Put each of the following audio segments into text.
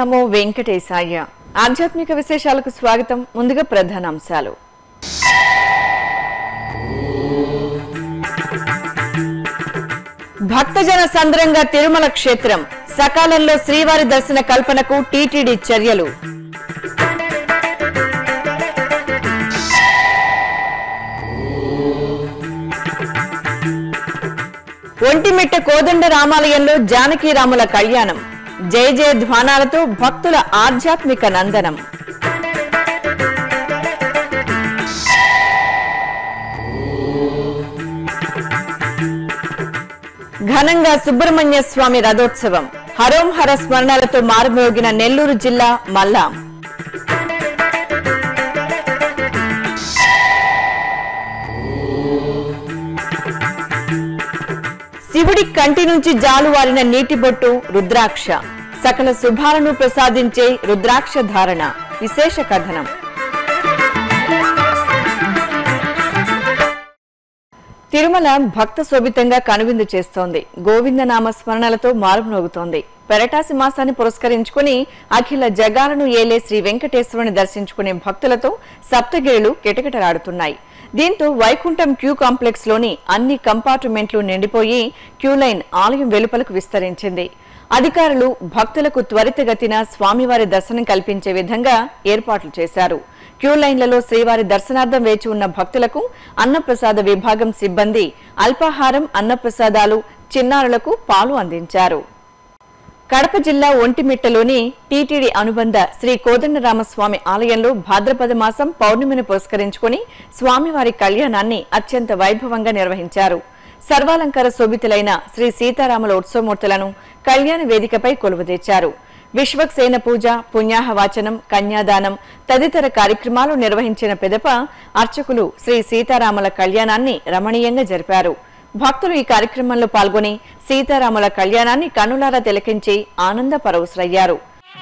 నమో వెంకటేశాయ ఆధ్యాత్మిక విశేషాలకు స్వాగతం ముందుగా ప్రధాన అంశాలు భక్తజన సంద్రంగా తిరుమల క్షేత్రం సకాలంలో శ్రీవారి దర్శన కల్పనకు టీటీడీ చర్యలు ఒంటిమిట్ట కోదండ రామాలయంలో జానకీరాముల కళ్యాణం జయ జయ ధ్వానాలతో భక్తుల ఆధ్యాత్మిక నందనం ఘనంగా సుబ్రహ్మణ్య స్వామి రథోత్సవం హరోం హర స్మరణలతో మారుమోగిన నెల్లూరు జిల్లా మల్లాం శివుడి కంటి నుంచి జాలువారిన నీటి బొట్టు రుద్రాక్ష సకల శుభాలను ప్రసాదించే రుద్రాక్ష ధారణ విశేష కథనం తిరుమల భక్త శోభితంగా కనువిందు చేస్తోంది గోవింద నామ స్మరణలతో మారుమోగుతోంది పెరటాసి మాసాన్ని పురస్కరించుకుని అఖిల జగాలను ఏలే శ్రీ వెంకటేశ్వరుని దర్శించుకునే భక్తులతో సప్తగిరులు కిటకిటలాడుతున్నాయి దీంతో వైకుంఠం క్యూ కాంప్లెక్స్ లోని అన్ని కంపార్ట్మెంట్లు నిండిపోయి క్యూ లైన్ ఆలయం వెలుపలకు విస్తరించింది అధికారులు భక్తులకు త్వరితగతిన స్వామివారి దర్శనం కల్పించే విధంగా ఏర్పాట్లు చేశారు క్యూ లైన్లలో శ్రీవారి దర్శనార్థం వేచి ఉన్న భక్తులకు అన్నప్రసాద విభాగం సిబ్బంది అల్పాహారం అన్నప్రసాదాలు చిన్నారులకు పాలు అందించారు కడప జిల్లా ఒంటిమిట్టలోని టీటీడీ అనుబంధ శ్రీ కోదండరామస్వామి ఆలయంలో భాద్రపద మాసం పౌర్ణమిని పురస్కరించుకుని స్వామివారి కళ్యాణాన్ని అత్యంత వైభవంగా నిర్వహించారు సర్వాలంకార శోభితులైన శ్రీ సీతారాముల ఉత్సవమూర్తులను కళ్యాణ వేదికపై కొలువుదీర్చారు విశ్వక్సేన పూజ పుణ్యాహ వాచనం కన్యాదానం తదితర కార్యక్రమాలు నిర్వహించిన పెదప అర్చకులు శ్రీ సీతారాముల కళ్యాణాన్ని రమణీయంగా జరిపారు భక్తులు ఈ కార్యక్రమంలో పాల్గొని సీతారాముల కళ్యాణాన్ని కన్నులారా తిలకించి ఆనంద పరవశులయ్యారు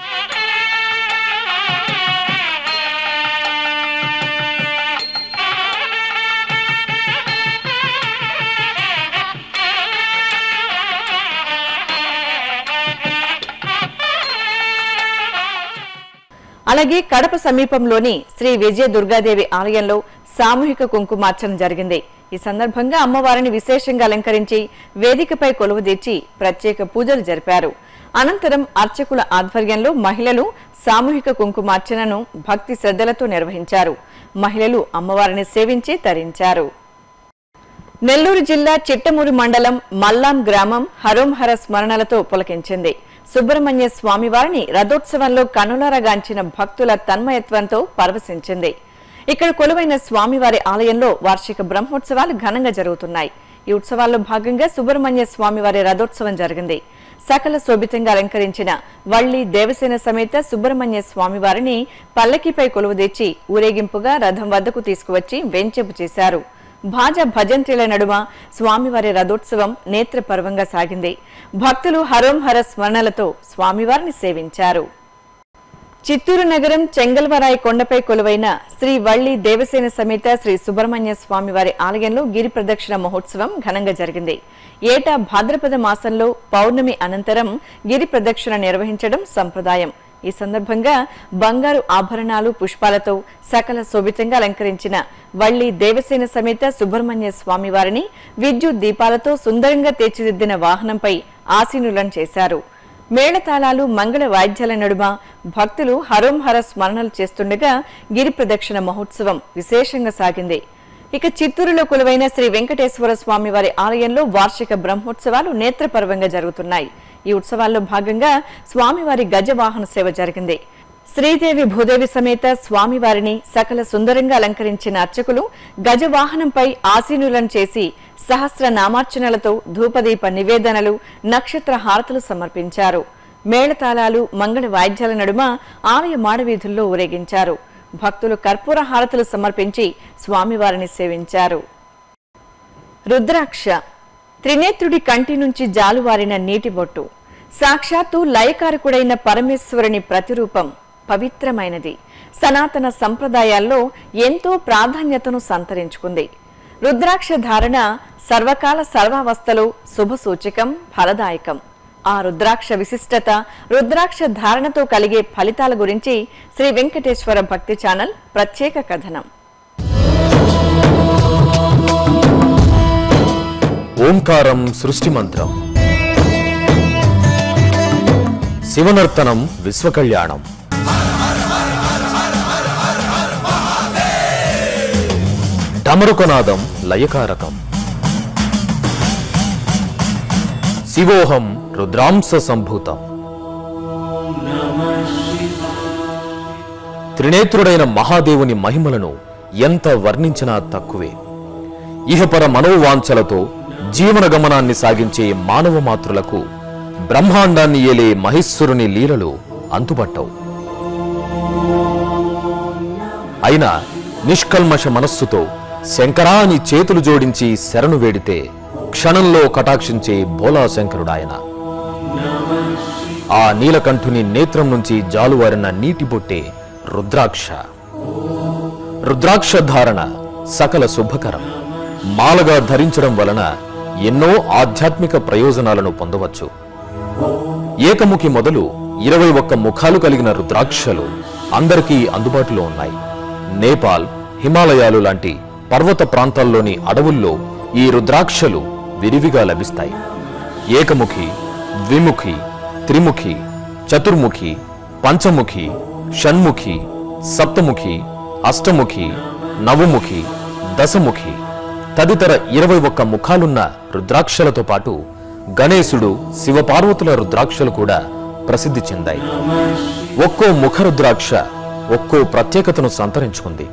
అలాగే కడప సమీపంలోని శ్రీ విజయ దుర్గాదేవి ఆలయంలో సామూహిక కుంకుమార్చన జరిగింది ఈ సందర్భంగా అమ్మవారిని విశేషంగా అలంకరించి వేదికపై కొలువుదీర్చి ప్రత్యేక పూజలు జరిపారు అనంతరం అర్చకుల ఆధ్వర్యంలో మహిళలు సామూహిక కుంకుమార్చనను భక్తి శ్రద్ధలతో నిర్వహించారు మహిళలు అమ్మవారిని సేవించి తరించారు నెల్లూరు జిల్లా చిట్టమూరి మండలం మల్లాం గ్రామం హరోంహర స్మరణలతో పులకించింది సుబ్రహ్మణ్య స్వామివారిని రథోత్సవంలో కనులారగాంచిన భక్తుల తన్మయత్వంతో పరవశించింది ఇక్కడ కొలువైన స్వామివారి ఆలయంలో వార్షిక బ్రహ్మోత్సవాలు ఘనంగా జరుగుతున్నాయి ఈ ఉత్సవాల్లో భాగంగా సుబ్రహ్మణ్య స్వామివారి రథోత్సవం జరిగింది సకల శోభితంగా అలంకరించిన వల్లి దేవసేన సమేత సుబ్రహ్మణ్య స్వామివారిని పల్లకిపై కొలువుదీర్చి ఊరేగింపుగా రథం వద్దకు తీసుకువచ్చి వెంచెపు చేశారు భాజ భజంత్రిల నడుమ స్వామివారి రథోత్సవం నేత్రపర్వంగా సాగింది భక్తులు హరోం హర స్మరణలతో స్వామివారిని సేవించారు చిత్తూరు నగరం చెంగల్వరాయి కొండపై కొలువైన శ్రీ వల్లి దేవసేన సమేత శ్రీ సుబ్రహ్మణ్య స్వామివారి ఆలయంలో గిరి ప్రదక్షిణ మహోత్సవం ఘనంగా జరిగింది ఏటా భాద్రపద మాసంలో పౌర్ణమి అనంతరం గిరి ప్రదక్షిణ నిర్వహించడం సంప్రదాయం ఈ సందర్భంగా బంగారు ఆభరణాలు పుష్పాలతో సకల శోభితంగా అలంకరించిన వల్లి దేవసేన సమేత సుబ్రహ్మణ్య స్వామివారిని విద్యుత్ దీపాలతో సుందరంగా తీర్చిదిద్దిన వాహనంపై ఆసీనులను చేశారు మేళతాళాలు మంగళ వాయిద్యాల నడుమ భక్తులు హరోం హర స్మరణలు చేస్తుండగా గిరి ప్రదక్షిణ మహోత్సవం విశేషంగా సాగింది ఇక చిత్తూరులో కొలువైన శ్రీ వెంకటేశ్వర స్వామి వారి ఆలయంలో వార్షిక బ్రహ్మోత్సవాలు నేత్రపర్వంగా జరుగుతున్నాయి ఈ ఉత్సవాల్లో భాగంగా స్వామివారి గజవాహన సేవ జరిగింది శ్రీదేవి భూదేవి సమేత స్వామివారిని సకల సుందరంగా అలంకరించిన అర్చకులు గజవాహనంపై ఆసీనులను చేసి సహస్ర నామార్చనలతో ధూపదీప నివేదనలు నక్షత్ర హారతులు సమర్పించారు మేళతాళాలు మంగళ వాయిద్యాల నడుమ ఆలయ మాడవీధుల్లో ఊరేగించారు భక్తులు కర్పూర హారతులు సమర్పించి స్వామివారిని సేవించారు రుద్రాక్ష త్రినేత్రుడి కంటి నుంచి జాలువారిన నీటి బొట్టు సాక్షాత్తు లయకారకుడైన పరమేశ్వరుని ప్రతిరూపం పవిత్రమైనది సనాతన సంప్రదాయాల్లో ఎంతో ప్రాధాన్యతను సంతరించుకుంది రుద్రాక్ష ధారణ సర్వకాల సర్వావస్థలో శుభసూచకం ఫలదాయకం ఆ రుద్రాక్ష విశిష్టత రుద్రాక్ష ధారణతో కలిగే ఫలితాల గురించి శ్రీ వెంకటేశ్వర భక్తి ఛానల్ ప్రత్యేక కథనం ఓంకారం సృష్టి మంత్రం శివనర్తనం విశ్వకళ్యాణం డమరుకనాదం లయకారకం శివోహం రుద్రాంశ సంభూతం త్రినేత్రుడైన మహాదేవుని మహిమలను ఎంత వర్ణించినా తక్కువే ఇహపర మనోవాంఛలతో జీవన గమనాన్ని సాగించే మానవ మాతృలకు బ్రహ్మాండాన్ని ఏలే మహేశ్వరుని లీలలు అంతుపట్టవు అయినా నిష్కల్మష మనస్సుతో శంకరా అని చేతులు జోడించి శరణు వేడితే క్షణంలో కటాక్షించే భోలా శంకరుడాయన ఆ నీలకంఠుని నేత్రం నుంచి జాలువారిన నీటి బొట్టే రుద్రాక్ష రుద్రాక్ష ధారణ సకల శుభకరం మాలగా ధరించడం వలన ఎన్నో ఆధ్యాత్మిక ప్రయోజనాలను పొందవచ్చు ఏకముఖి మొదలు ఇరవై ఒక్క ముఖాలు కలిగిన రుద్రాక్షలు అందరికీ అందుబాటులో ఉన్నాయి నేపాల్ హిమాలయాలు లాంటి పర్వత ప్రాంతాల్లోని అడవుల్లో ఈ రుద్రాక్షలు విరివిగా లభిస్తాయి ఏకముఖి ద్విముఖి త్రిముఖి చతుర్ముఖి పంచముఖి షణ్ముఖి సప్తముఖి అష్టముఖి నవముఖి దశముఖి తదితర ఇరవై ఒక్క ముఖాలున్న రుద్రాక్షలతో పాటు గణేశుడు శివపార్వతుల రుద్రాక్షలు కూడా ప్రసిద్ధి చెందాయి ఒక్కో ముఖ రుద్రాక్ష ఒక్కో ప్రత్యేకతను సంతరించుకుంది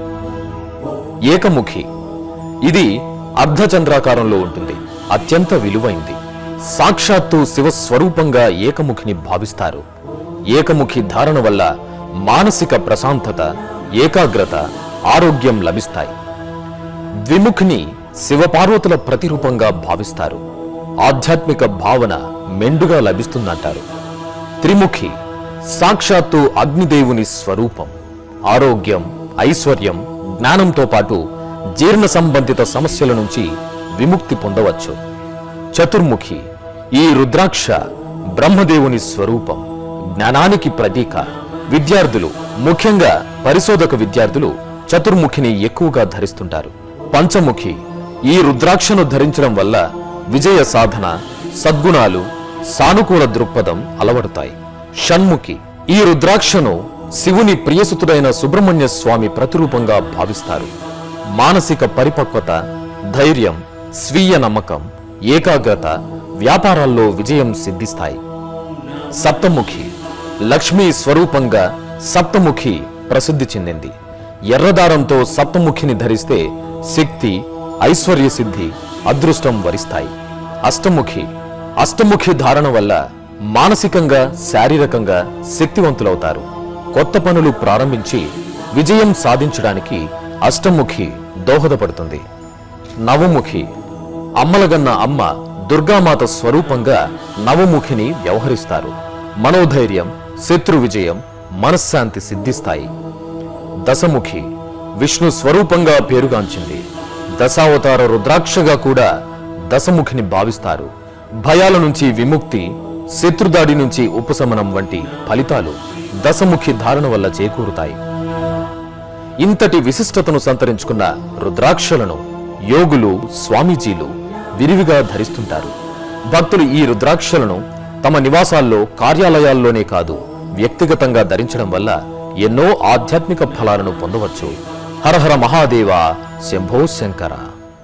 ఏకముఖి ఇది అర్ధచంద్రాకారంలో ఉంటుంది అత్యంత విలువైంది సాక్షాత్తు శివ స్వరూపంగా ఏకముఖిని భావిస్తారు ఏకముఖి ధారణ వల్ల మానసిక ప్రశాంతత ఏకాగ్రత ఆరోగ్యం లభిస్తాయి ద్విముఖిని శివపార్వతుల ప్రతిరూపంగా భావిస్తారు ఆధ్యాత్మిక భావన మెండుగా లభిస్తుందంటారు త్రిముఖి సాక్షాత్తు అగ్నిదేవుని స్వరూపం ఆరోగ్యం ఐశ్వర్యం జ్ఞానంతో పాటు జీర్ణ సంబంధిత సమస్యల నుంచి విముక్తి పొందవచ్చు చతుర్ముఖి ఈ రుద్రాక్ష బ్రహ్మదేవుని స్వరూపం జ్ఞానానికి ప్రతీక విద్యార్థులు ముఖ్యంగా పరిశోధక విద్యార్థులు చతుర్ముఖిని ఎక్కువగా ధరిస్తుంటారు పంచముఖి ఈ రుద్రాక్షను ధరించడం వల్ల విజయ సాధన సద్గుణాలు సానుకూల దృక్పథం అలవడతాయి షణ్ముఖి ఈ రుద్రాక్షను శివుని ప్రియసుతుడైన సుబ్రహ్మణ్య స్వామి ప్రతిరూపంగా భావిస్తారు మానసిక పరిపక్వత ధైర్యం స్వీయ నమ్మకం ఏకాగ్రత వ్యాపారాల్లో విజయం సిద్ధిస్తాయి సప్తముఖి లక్ష్మీ స్వరూపంగా సప్తముఖి ప్రసిద్ధి చెందింది ఎర్రదారంతో సప్తముఖిని ధరిస్తే శక్తి ఐశ్వర్య సిద్ధి అదృష్టం వరిస్తాయి అష్టముఖి అష్టముఖి ధారణ వల్ల మానసికంగా శారీరకంగా శక్తివంతులవుతారు కొత్త పనులు ప్రారంభించి విజయం సాధించడానికి అష్టముఖి దోహదపడుతుంది నవముఖి అమ్మలగన్న అమ్మ దుర్గామాత స్వరూపంగా నవముఖిని వ్యవహరిస్తారు మనోధైర్యం శత్రు విజయం మనశ్శాంతి సిద్ధిస్తాయి దశముఖి విష్ణు స్వరూపంగా పేరుగాంచింది దశావతార రుద్రాక్షగా కూడా దశముఖిని భావిస్తారు భయాల నుంచి విముక్తి శత్రుదాడి నుంచి ఉపశమనం వంటి ఫలితాలు దశముఖి ధారణ వల్ల చేకూరుతాయి ఇంతటి విశిష్టతను సంతరించుకున్న రుద్రాక్షలను యోగులు స్వామీజీలు విరివిగా ధరిస్తుంటారు భక్తులు ఈ రుద్రాక్షలను తమ నివాసాల్లో కార్యాలయాల్లోనే కాదు వ్యక్తిగతంగా ధరించడం వల్ల ఎన్నో ఆధ్యాత్మిక ఫలాలను పొందవచ్చు హరహర మహాదేవ శంభో శంకర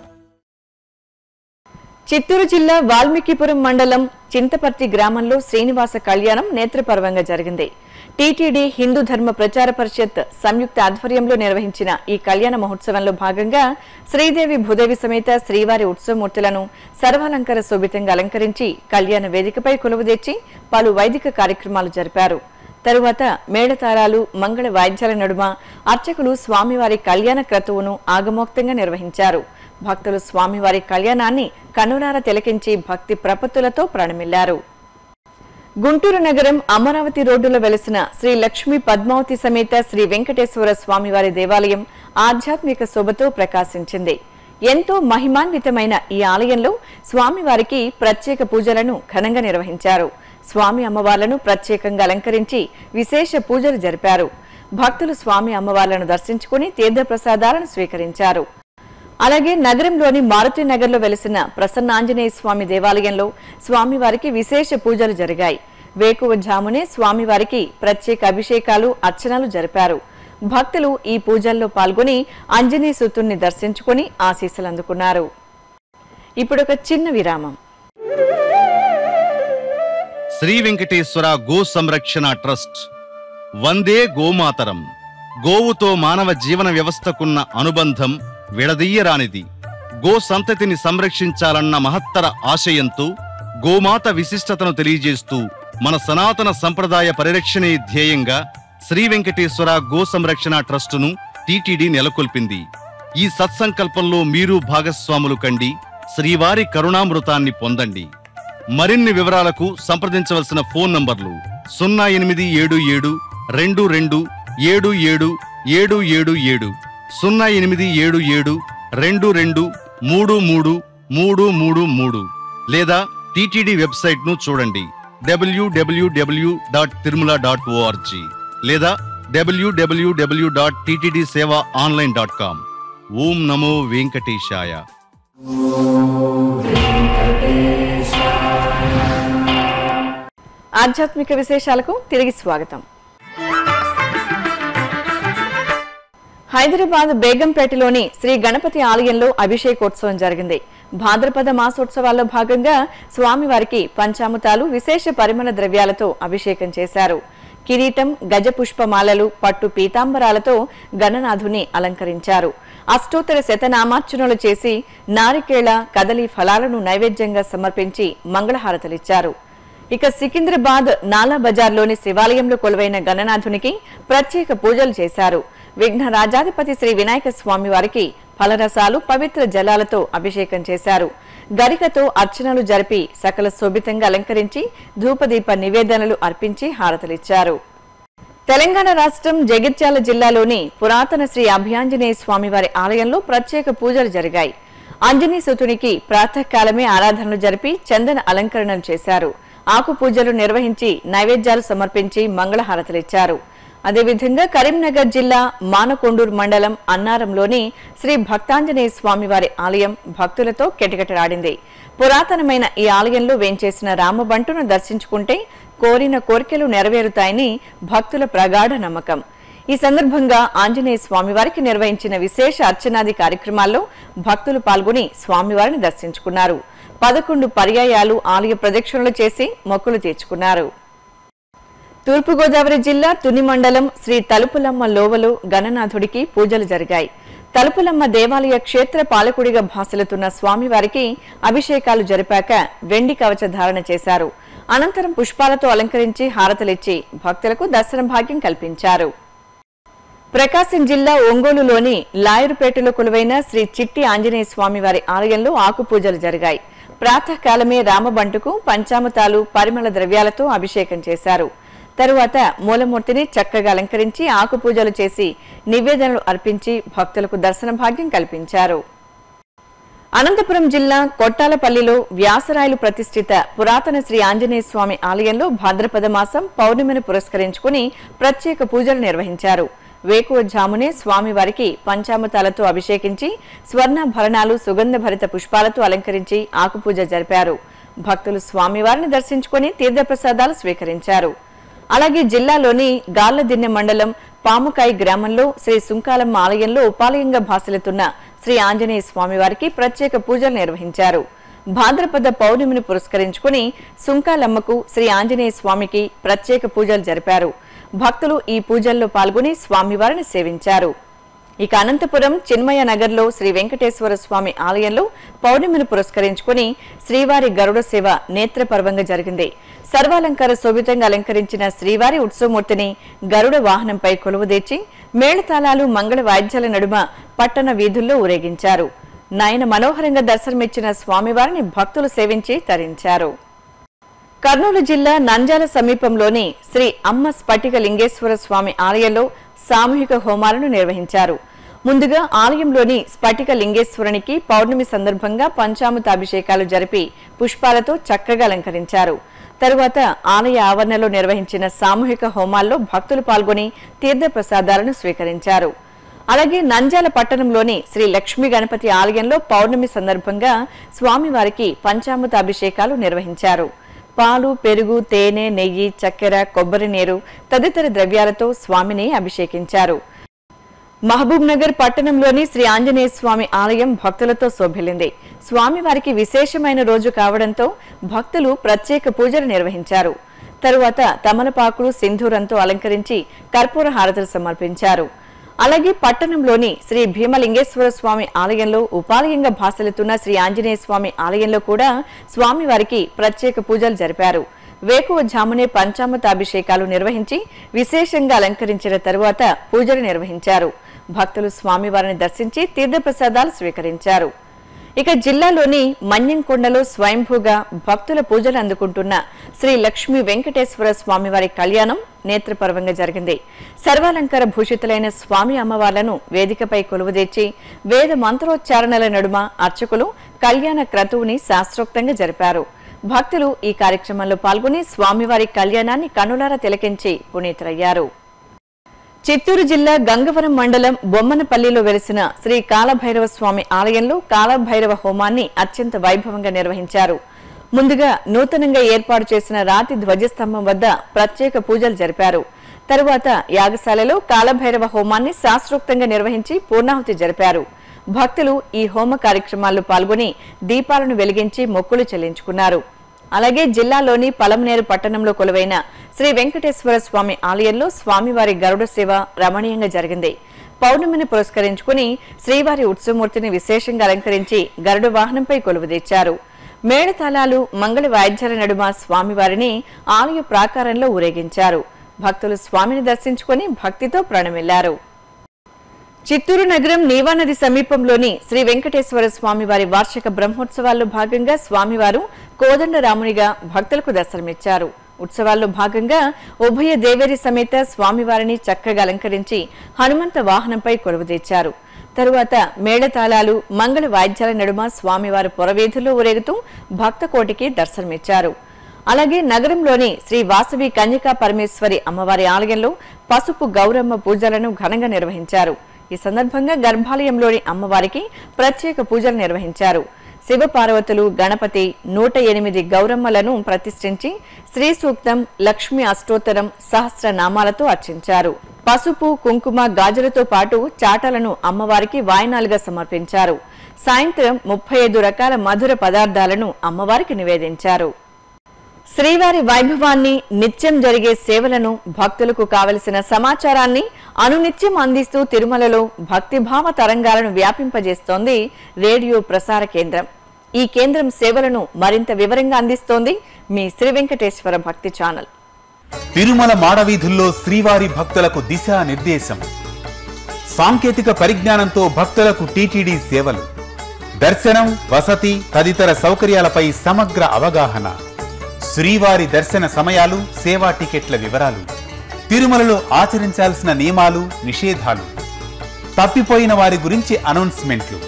చిత్తూరు జిల్లా వాల్మీకిపురం మండలం చింతపర్తి గ్రామంలో శ్రీనివాస కళ్యాణం నేత్రపర్వంగా జరిగింది టీటీడీ హిందూ ధర్మ ప్రచార పరిషత్ సంయుక్త ఆధ్వర్యంలో నిర్వహించిన ఈ కళ్యాణ మహోత్సవంలో భాగంగా శ్రీదేవి భూదేవి సమేత శ్రీవారి ఉత్సవమూర్తులను సర్వాలంకార శోభితంగా అలంకరించి కళ్యాణ వేదికపై కొలువుదీర్చి పలు వైదిక కార్యక్రమాలు జరిపారు తరువాత మేళతారాలు మంగళ వాయిద్యాల నడుమ అర్చకులు స్వామివారి కళ్యాణ క్రతువును ఆగమోక్తంగా నిర్వహించారు భక్తులు స్వామివారి కళ్యాణాన్ని కన్నులార తిలకించి భక్తి ప్రపత్తులతో ప్రణమిల్లారు గుంటూరు నగరం అమరావతి రోడ్డులో వెలసిన శ్రీ లక్ష్మీ పద్మావతి సమేత శ్రీ వెంకటేశ్వర స్వామివారి దేవాలయం ఆధ్యాత్మిక శోభతో ప్రకాశించింది ఎంతో మహిమాన్వితమైన ఈ ఆలయంలో స్వామివారికి ప్రత్యేక పూజలను ఘనంగా నిర్వహించారు స్వామి అమ్మవార్లను ప్రత్యేకంగా అలంకరించి విశేష పూజలు జరిపారు భక్తులు స్వామి అమ్మవార్లను దర్శించుకుని తీర్థప్రసాదాలను స్వీకరించారు అలాగే నగరంలోని మారుతి నగర్లో వెలిసిన ప్రసన్నాంజనేయ స్వామి దేవాలయంలో స్వామివారికి విశేష పూజలు జరిగాయి వేకువజామునే స్వామివారికి ప్రత్యేక అభిషేకాలు అర్చనలు జరిపారు భక్తులు ఈ పూజల్లో పాల్గొని ఆంజనేయ సుతుణ్ణి దర్శించుకుని ఆశీస్సులు అందుకున్నారు ఇప్పుడొక చిన్న విరామం శ్రీ వెంకటేశ్వర గో సంరక్షణ ట్రస్ట్ వందే గోమాతరం గోవుతో మానవ జీవన వ్యవస్థకున్న అనుబంధం విడదీయరానిది గో సంతతిని సంరక్షించాలన్న మహత్తర ఆశయంతో గోమాత విశిష్టతను తెలియజేస్తూ మన సనాతన సంప్రదాయ పరిరక్షణే ధ్యేయంగా శ్రీ వెంకటేశ్వర గో సంరక్షణ ట్రస్టును టీటీడీ నెలకొల్పింది ఈ సత్సంకల్పంలో మీరు భాగస్వాములు కండి శ్రీవారి కరుణామృతాన్ని పొందండి మరిన్ని వివరాలకు సంప్రదించవలసిన ఫోన్ నంబర్లు సున్నా ఎనిమిది ఏడు ఏడు రెండు రెండు ఏడు ఏడు ఏడు ఏడు ఏడు సున్నా ఎనిమిది ఏడు ఏడు రెండు రెండు మూడు మూడు మూడు మూడు మూడు లేదా టిటిడి వెబ్సైట్ ను చూడండి WWW dot Tirumala dot ORG లేదా డబ్ల్యూడబ్ల్యూడబ్ల్యూ డాట్ టిటిడి సేవ ఆన్లైన్ డాట్ కామ్ ఓం నమో వెంకటేశాయ ఆధ్యాత్మిక విశేషాలకు తిరిగి స్వాగతం హైదరాబాద్ బేగంపేటలోని శ్రీ గణపతి ఆలయంలో అభిషేకోత్సవం జరిగింది భాద్రపద మాసోత్సవాల్లో భాగంగా స్వామివారికి పంచామృతాలు విశేష పరిమళ ద్రవ్యాలతో అభిషేకం చేశారు కిరీటం గజపుష్పమాలలు పట్టు పీతాంబరాలతో గణనాథుని అలంకరించారు అష్టోత్తర శతనామార్చనలు చేసి నారికేళ కదలి ఫలాలను నైవేద్యంగా సమర్పించి మంగళహారతలిచ్చారు ఇక సికింద్రాబాద్ నాలా బజార్లోని శివాలయంలో కొలువైన గణనాథునికి ప్రత్యేక పూజలు చేశారు విఘ్న రాజాధిపతి శ్రీ వినాయక స్వామి వారికి ఫలరసాలు పవిత్ర జలాలతో అభిషేకం చేశారు గరికతో అర్చనలు జరిపి సకల శోభితంగా అలంకరించి ధూపదీప నివేదనలు అర్పించి హారతలిచ్చారు తెలంగాణ రాష్ట్రం జగిత్యాల జిల్లాలోని పురాతన శ్రీ అభయాంజనేయ స్వామివారి ఆలయంలో ప్రత్యేక పూజలు జరిగాయి ఆంజనేయ సుతునికి ప్రాతకాలమే ఆరాధనలు జరిపి చందన అలంకరణలు చేశారు ఆకు పూజలు నిర్వహించి నైవేద్యాలు సమర్పించి మంగళహారతలిచ్చారు అదేవిధంగా కరీంనగర్ జిల్లా మానకొండూరు మండలం అన్నారంలోని శ్రీ భక్తాంజనేయ స్వామివారి ఆలయం భక్తులతో కెటకెటలాడింది పురాతనమైన ఈ ఆలయంలో వేంచేసిన రామబంటును దర్శించుకుంటే కోరిన కోరికలు నెరవేరుతాయని భక్తుల ప్రగాఢ నమ్మకం ఈ సందర్భంగా ఆంజనేయ స్వామివారికి నిర్వహించిన విశేష అర్చనాది కార్యక్రమాల్లో భక్తులు పాల్గొని స్వామివారిని దర్శించుకున్నారు పదకొండు పర్యాయాలు ఆలయ ప్రదక్షిణలు చేసి మొక్కులు తీర్చుకున్నారు తూర్పుగోదావరి జిల్లా తుని మండలం శ్రీ తలుపులమ్మ లోవలో గణనాథుడికి పూజలు జరిగాయి తలుపులమ్మ దేవాలయ క్షేత్ర పాలకుడిగా భాసలుతున్న స్వామివారికి అభిషేకాలు జరిపాక వెండి కవచ ధారణ చేశారు అనంతరం పుష్పాలతో అలంకరించి హారతలిచ్చి భక్తులకు దర్శన భాగ్యం కల్పించారు ప్రకాశం జిల్లా ఒంగోలులోని లాయరుపేటలో కొలువైన శ్రీ చిట్టి ఆంజనేయ స్వామి వారి ఆలయంలో ఆకు పూజలు జరిగాయి ప్రాతకాలమే రామబంటుకు పంచామృతాలు పరిమళ ద్రవ్యాలతో అభిషేకం చేశారు తరువాత మూలమూర్తిని చక్కగా అలంకరించి ఆకు పూజలు చేసి నివేదనలు అర్పించి భక్తులకు దర్శన భాగ్యం కల్పించారు అనంతపురం జిల్లా కొట్టాలపల్లిలో వ్యాసరాయలు ప్రతిష్ఠిత పురాతన శ్రీ ఆంజనేయ స్వామి ఆలయంలో భాద్రపద మాసం పౌర్ణమిని పురస్కరించుకుని ప్రత్యేక పూజలు నిర్వహించారు వేకువజామునే స్వామివారికి పంచామృతాలతో అభిషేకించి స్వర్ణాభరణాలు సుగంధభరిత పుష్పాలతో అలంకరించి ఆకుపూజ జరిపారు భక్తులు స్వామివారిని దర్శించుకుని తీర్థప్రసాదాలు స్వీకరించారు అలాగే జిల్లాలోని గార్లదిన్నె మండలం పాముకాయి గ్రామంలో శ్రీ సుంకాలమ్మ ఆలయంలో ఉపాలయంగా భాసలుతున్న శ్రీ ఆంజనేయ స్వామివారికి ప్రత్యేక పూజలు నిర్వహించారు భాద్రపద పౌర్ణమిని పురస్కరించుకుని సుంకాలమ్మకు శ్రీ ఆంజనేయ స్వామికి ప్రత్యేక పూజలు జరిపారు భక్తులు ఈ పూజల్లో పాల్గొని స్వామివారిని సేవించారు ఇక అనంతపురం చిన్మయ నగర్లో శ్రీ వెంకటేశ్వర స్వామి ఆలయంలో పౌర్ణమిని పురస్కరించుకుని శ్రీవారి గరుడ సేవ నేత్రపర్వంగా జరిగింది సర్వాలంకార శోభితంగా అలంకరించిన శ్రీవారి ఉత్సవమూర్తిని గరుడ వాహనంపై కొలువుదీర్చి మేళతాళాలు మంగళ వాయిద్యాల నడుమ పట్టణ వీధుల్లో ఊరేగించారు నయన మనోహరంగా దర్శనమిచ్చిన స్వామివారిని భక్తులు సేవించి తరించారు కర్నూలు జిల్లా నంజాల సమీపంలోని శ్రీ అమ్మ స్ఫటిక లింగేశ్వర స్వామి ఆలయంలో సామూహిక హోమాలను నిర్వహించారు ముందుగా ఆలయంలోని స్ఫటిక లింగేశ్వరునికి పౌర్ణమి సందర్భంగా పంచామృతాభిషేకాలు జరిపి పుష్పాలతో చక్కగా అలంకరించారు తరువాత ఆలయ ఆవరణలో నిర్వహించిన సామూహిక హోమాల్లో భక్తులు పాల్గొని తీర్థప్రసాదాలను స్వీకరించారు అలాగే నంద్యాల పట్టణంలోని శ్రీ లక్ష్మీ గణపతి ఆలయంలో పౌర్ణమి సందర్భంగా స్వామివారికి పంచామృత అభిషేకాలు నిర్వహించారు పాలు పెరుగు తేనె నెయ్యి చక్కెర కొబ్బరి నీరు తదితర ద్రవ్యాలతో స్వామిని అభిషేకించారు మహబూబ్ నగర్ పట్టణంలోని శ్రీ ఆంజనేయ స్వామి ఆలయం భక్తులతో శోభిల్లింది స్వామివారికి విశేషమైన రోజు కావడంతో భక్తులు ప్రత్యేక పూజలు నిర్వహించారు తరువాత తమలపాకులు సింధూరంతో అలంకరించి కర్పూర హారతులు సమర్పించారు అలాగే పట్టణంలోని శ్రీ భీమలింగేశ్వర స్వామి ఆలయంలో ఉపాలయంగా భాసలుతున్న శ్రీ ఆంజనేయ స్వామి ఆలయంలో కూడా స్వామివారికి ప్రత్యేక పూజలు జరిపారు వేకువ జామునే పంచామృత అభిషేకాలు నిర్వహించి విశేషంగా అలంకరించిన తరువాత పూజలు నిర్వహించారు భక్తులు స్వామివారిని దర్శించి తీర్థప్రసాదాలు స్వీకరించారు ఇక జిల్లాలోని మన్యంకొండలో స్వయంభూగా భక్తుల పూజలు అందుకుంటున్న శ్రీ లక్ష్మీ వెంకటేశ్వర స్వామివారి కళ్యాణం నేత్రపర్వంగా జరిగింది సర్వాలంకార భూషితులైన స్వామి అమ్మవార్లను వేదికపై కొలువుదీర్చి వేద మంత్రోచ్చారణల నడుమ అర్చకులు కళ్యాణ క్రతువుని శాస్త్రోక్తంగా జరిపారు భక్తులు ఈ కార్యక్రమంలో పాల్గొని స్వామివారి కళ్యాణాన్ని కనులారా తిలకించి పునీతులయ్యారు చిత్తూరు జిల్లా గంగవరం మండలం బొమ్మనపల్లిలో వెలిసిన శ్రీ కాలభైరవ స్వామి ఆలయంలో కాలభైరవ హోమాన్ని అత్యంత వైభవంగా నిర్వహించారు ముందుగా నూతనంగా ఏర్పాటు చేసిన రాతి ధ్వజస్తంభం వద్ద ప్రత్యేక పూజలు జరిపారు తరువాత యాగశాలలో కాలభైరవ హోమాన్ని శాస్త్రోక్తంగా నిర్వహించి పూర్ణాహుతి జరిపారు భక్తులు ఈ హోమ కార్యక్రమాల్లో పాల్గొని దీపాలను వెలిగించి మొక్కులు చెల్లించుకున్నారు అలాగే జిల్లాలోని పలమనేరు పట్టణంలో కొలువైన శ్రీ వెంకటేశ్వర స్వామి ఆలయంలో స్వామివారి గరుడ సేవ రమణీయంగా జరిగింది పౌర్ణమిని పురస్కరించుకుని శ్రీవారి ఉత్సవమూర్తిని విశేషంగా అలంకరించి గరుడ వాహనంపై కొలువుదీర్చారు మేళతాళాలు మంగళ వాయిద్యాల నడుమ స్వామివారిని ఆలయ ప్రాకారంలో ఊరేగించారు భక్తులు స్వామిని దర్శించుకుని భక్తితో ప్రణమిల్లారు చిత్తూరు నగరం నీవా నది సమీపంలోని శ్రీ వెంకటేశ్వర స్వామివారి వార్షిక బ్రహ్మోత్సవాల్లో భాగంగా స్వామివారు కోదండరామునిగా భక్తులకు దర్శనమిచ్చారు ఉత్సవాల్లో భాగంగా ఉభయ దేవేరి సమేత స్వామివారిని చక్కగా అలంకరించి హనుమంత వాహనంపై కొలువుదీర్చారు తరువాత మేళతాళాలు మంగళ వాయిద్యాల నడుమ స్వామివారు పొరవీధుల్లో ఊరేగుతూ భక్త కోటికి దర్శనమిచ్చారు అలాగే నగరంలోని శ్రీ వాసవి కన్యకా పరమేశ్వరి అమ్మవారి ఆలయంలో పసుపు గౌరమ్మ పూజలను ఘనంగా నిర్వహించారు ఈ సందర్భంగా గర్భాలయంలోని అమ్మవారికి ప్రత్యేక పూజలు నిర్వహించారు శివపార్వతులు గణపతి నూట ఎనిమిది గౌరమ్మలను ప్రతిష్ఠించి శ్రీ సూక్తం లక్ష్మీ అష్టోత్తరం సహస్ర నామాలతో అర్చించారు పసుపు కుంకుమ గాజులతో పాటు చాటలను అమ్మవారికి వాయనాలుగా సమర్పించారు సాయంత్రం ముప్పై ఐదు రకాల మధుర పదార్థాలను అమ్మవారికి నివేదించారు శ్రీవారి వైభవాన్ని నిత్యం జరిగే సేవలను భక్తులకు కావలసిన సమాచారాన్ని అనునిత్యం అందిస్తూ తిరుమలలో భక్తిభావ తరంగాలను వ్యాపింపజేస్తోంది రేడియో ప్రసార కేంద్రం ఈ కేంద్రం సేవలను మరింత వివరంగా అందిస్తోంది మీ శ్రీ వెంకటేశ్వర భక్తి ఛానల్ తిరుమల మాడవీధుల్లో శ్రీవారి భక్తులకు దిశా నిర్దేశం సాంకేతిక పరిజ్ఞానంతో భక్తులకు టీటీడీ సేవలు దర్శనం వసతి తదితర సౌకర్యాలపై సమగ్ర అవగాహన శ్రీవారి దర్శన సమయాలు సేవా టికెట్ల వివరాలు తిరుమలలో ఆచరించాల్సిన నియమాలు నిషేధాలు తప్పిపోయిన వారి గురించి అనౌన్స్మెంట్లు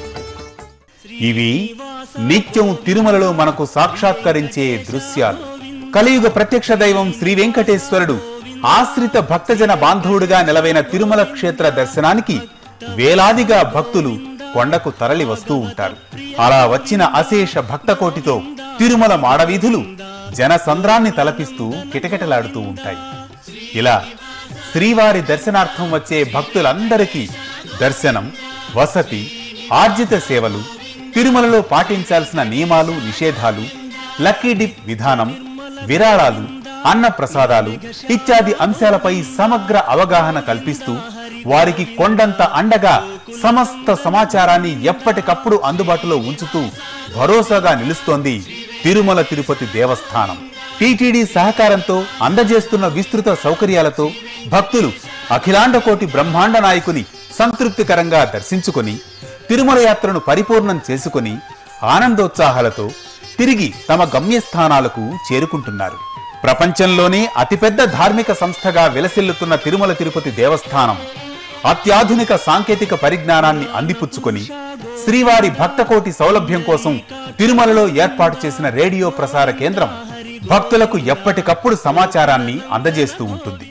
ఇవి నిత్యం తిరుమలలో మనకు సాక్షాత్కరించే దృశ్యాలు కలియుగ ప్రత్యక్ష దైవం శ్రీ వెంకటేశ్వరుడు ఆశ్రిత భక్తజన బాంధవుడిగా నిలవైన తిరుమల క్షేత్ర దర్శనానికి వేలాదిగా భక్తులు కొండకు తరలి వస్తూ ఉంటారు అలా వచ్చిన అశేష భక్తకోటితో తిరుమల మాడవీధులు జనసంద్రాన్ని తలపిస్తూ కిటకిటలాడుతూ ఉంటాయి ఇలా శ్రీవారి దర్శనార్థం వచ్చే భక్తులందరికీ దర్శనం వసతి ఆర్జిత సేవలు తిరుమలలో పాటించాల్సిన నియమాలు నిషేధాలు లక్కీ డిప్ విధానం విరాళాలు అన్న ప్రసాదాలు ఇత్యాది అంశాలపై సమగ్ర అవగాహన కల్పిస్తూ వారికి కొండంత అండగా సమస్త సమాచారాన్ని ఎప్పటికప్పుడు అందుబాటులో ఉంచుతూ భరోసాగా నిలుస్తోంది తిరుమల తిరుపతి దేవస్థానం టీటీడీ సహకారంతో అందజేస్తున్న విస్తృత సౌకర్యాలతో భక్తులు అఖిలాండకోటి బ్రహ్మాండ నాయకుని సంతృప్తికరంగా దర్శించుకొని తిరుమల యాత్రను పరిపూర్ణం చేసుకుని ఆనందోత్సాహాలతో తిరిగి తమ గమ్యస్థానాలకు చేరుకుంటున్నారు ప్రపంచంలోనే అతిపెద్ద ధార్మిక సంస్థగా విలసిల్లుతున్న తిరుమల తిరుపతి దేవస్థానం అత్యాధునిక సాంకేతిక పరిజ్ఞానాన్ని అందిపుచ్చుకొని శ్రీవారి భక్తకోటి సౌలభ్యం కోసం తిరుమలలో ఏర్పాటు చేసిన రేడియో ప్రసార కేంద్రం భక్తులకు ఎప్పటికప్పుడు సమాచారాన్ని అందజేస్తూ ఉంటుంది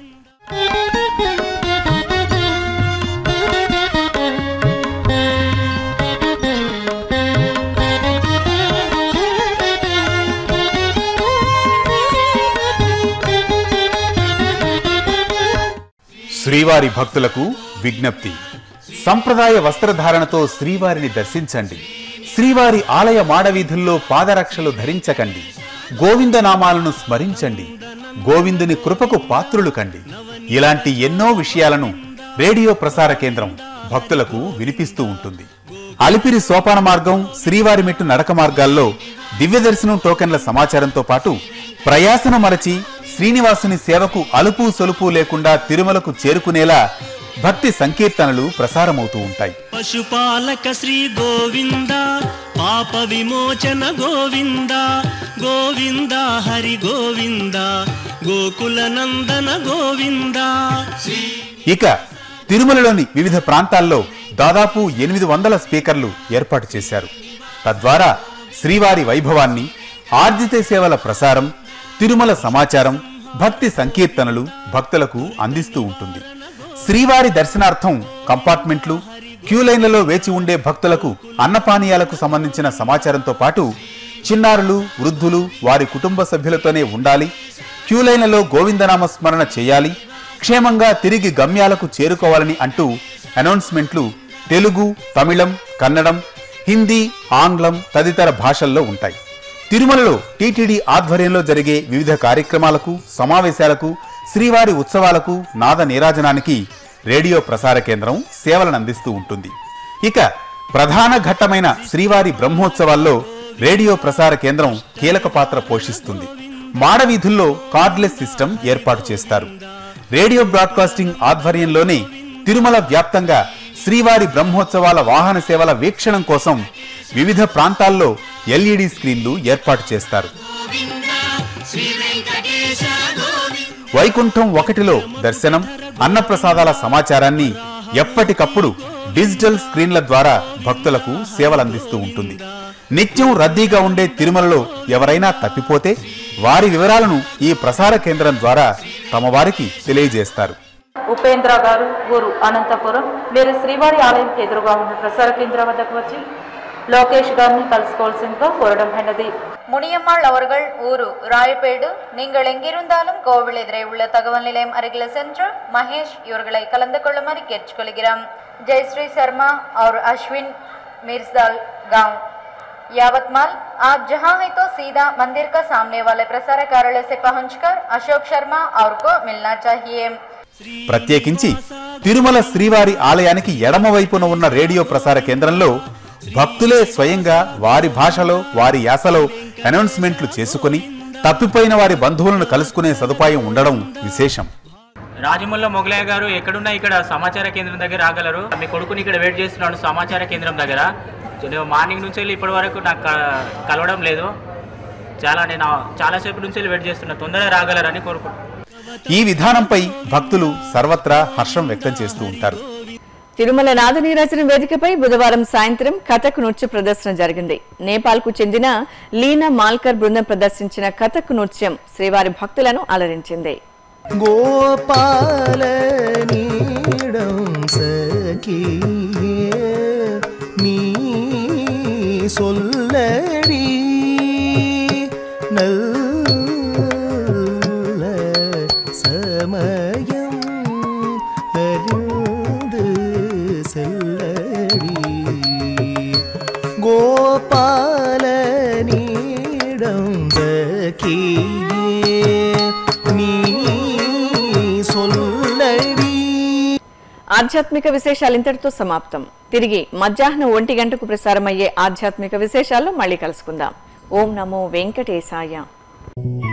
శ్రీవారి భక్తులకు విజ్ఞప్తి సంప్రదాయ వస్త్రధారణతో శ్రీవారిని దర్శించండి శ్రీవారి ఆలయ మాడవీధుల్లో పాదరక్షలు ధరించకండి గోవిందనామాలను స్మరించండి గోవిందుని కృపకు పాత్రులు కండి ఇలాంటి ఎన్నో విషయాలను రేడియో ప్రసార కేంద్రం భక్తులకు వినిపిస్తూ ఉంటుంది అలిపిరి సోపాన మార్గం శ్రీవారి మెట్టు నడక మార్గాల్లో దివ్య దర్శనం టోకెన్ల సమాచారంతో పాటు ప్రయాసన మరచి శ్రీనివాసుని సేవకు అలుపు సొలుపు లేకుండా తిరుమలకు చేరుకునేలా భక్తి సంకీర్తనలు ప్రసారమవుతూ ఉంటాయి పశుపాలక శ్రీ గోవింద పాప విమోచన గోవింద గోవింద హరి గోవింద గోకుల నందన గోవింద ఇక తిరుమలలోని వివిధ ప్రాంతాల్లో దాదాపు ఎనిమిది వందల స్పీకర్లు ఏర్పాటు చేశారు తద్వారా శ్రీవారి వైభవాన్ని ఆర్జిత సేవల ప్రసారం తిరుమల సమాచారం భక్తి సంకీర్తనలు భక్తులకు అందిస్తూ ఉంటుంది శ్రీవారి దర్శనార్థం కంపార్ట్మెంట్లు క్యూ లైన్లలో వేచి ఉండే భక్తులకు అన్నపానీయాలకు సంబంధించిన సమాచారంతో పాటు చిన్నారులు వృద్ధులు వారి కుటుంబ సభ్యులతోనే ఉండాలి క్యూ లైన్లలో గోవిందనామ స్మరణ చేయాలి క్షేమంగా తిరిగి గమ్యాలకు చేరుకోవాలని అంటూ అనౌన్స్మెంట్లు తెలుగు తమిళం కన్నడం హిందీ ఆంగ్లం తదితర భాషల్లో ఉంటాయి తిరుమలలో టీటీడీ ఆధ్వర్యంలో జరిగే వివిధ కార్యక్రమాలకు సమావేశాలకు శ్రీవారి ఉత్సవాలకు నాద నీరాజనానికి రేడియో ప్రసార కేంద్రం సేవలను అందిస్తూ ఉంటుంది ఇక ప్రధాన ఘట్టమైన శ్రీవారి బ్రహ్మోత్సవాల్లో రేడియో ప్రసార కేంద్రం కీలక పాత్ర పోషిస్తుంది మాడవీధుల్లో కార్డ్లెస్ సిస్టమ్ ఏర్పాటు చేస్తారు రేడియో బ్రాడ్కాస్టింగ్ ఆధ్వర్యంలోనే తిరుమల వ్యాప్తంగా శ్రీవారి బ్రహ్మోత్సవాల వాహన సేవల వీక్షణం కోసం వివిధ ప్రాంతాల్లో ఎల్ఈడి స్క్రీన్లు ఏర్పాటు చేస్తారు వైకుంఠం ఒకటిలో దర్శనం అన్నప్రసాదాల సమాచారాన్ని ఎప్పటికప్పుడు డిజిటల్ స్క్రీన్ల ద్వారా భక్తులకు సేవలందిస్తూ ఉంటుంది నిత్యం రద్దీగా ఉండే తిరుమలలో ఎవరైనా తప్పిపోతే వారి వివరాలను ఈ ప్రసార కేంద్రం ద్వారా తమ వారికి తెలియజేస్తారు ఉపేంద్ర గారు ఊరు అనంతపురం మీరు శ్రీవారి ఆలయంకి ఎదురుగా ఉన్న ప్రసార కేంద్రం వద్దకు వచ్చి లోకేష్ గారిని కలుసుకోవాల్సిందిగా కోరడం అయినది முனியம்மாள் அவர்கள் ஊரு ராயப்பேடு நீங்கள் எங்கிருந்தாலும் கோவில் எதிரே உள்ள தகவல் நிலையம் அருகில் சென்று மகேஷ் இவர்களை கலந்து கொள்ளுமாறு கேட்டுக்கொள்கிறோம் ஜெயஸ்ரீ சர்மா और अश्विन मिर्जदाल गांव यावतमाल आप जहां हैं तो सीधा मंदिर का सामने वाले प्रसार कार्यालय से पहुंचकर अशोक शर्मा और को मिलना चाहिए ప్రత్యేకించి తిరుమల శ్రీవారి ఆలయానికి ఎడమ వైపున ఉన్న రేడియో ప్రసార కేంద్రంలో భక్తులే స్వయంగా వారి భాషలో వారి యాసలో అనౌన్స్మెంట్లు చేసుకుని తప్పిపోయిన వారి బంధువులను కలుసుకునే సదుపాయం ఉండడం విశేషం రాజమల్ల మొగలయ్య గారు ఎక్కడున్నా ఇక్కడ సమాచార కేంద్రం దగ్గర రాగలరు మీ కొడుకుని ఇక్కడ వెయిట్ చేస్తున్నాడు సమాచార కేంద్రం దగ్గర నేను మార్నింగ్ నుంచి వెళ్ళి ఇప్పటి వరకు నాకు క- కలవడం లేదు చాలా నేను చాలాసేపు నుంచి వెళ్ళి వెయిట్ చేస్తున్నా తొందరగా రాగలరని కోరుకుంటున్నాను ఈ విధానంపై భక్తులు సర్వత్రా హర్షం వ్యక్తం చేస్తూ ఉంటారు తిరుమల నాదనీరాజన వేదికపై బుధవారం సాయంత్రం కథక్ నృత్య ప్రదర్శన జరిగింది నేపాల్కు చెందిన లీనా మాల్కర్ బృందం ప్రదర్శించిన కథక్ నృత్యం శ్రీవారి భక్తులను అలరించింది గోపాలనీడం సఖియే நீ சொல்லடி நல்ல சமயம் அறிந்து செல்லடி கோபாலனிடம் சகியே நீ சொல்லடி ఆధ్యాత్మిక విశేషాలు ఇంతటితో సమాప్తం తిరిగి మధ్యాహ్నం ఒంటి గంటకు ప్రసారమయ్యే ఆధ్యాత్మిక విశేషాల్లో మళ్ళీ కలుసుకుందాం ఓం నమో వెంకటేశాయ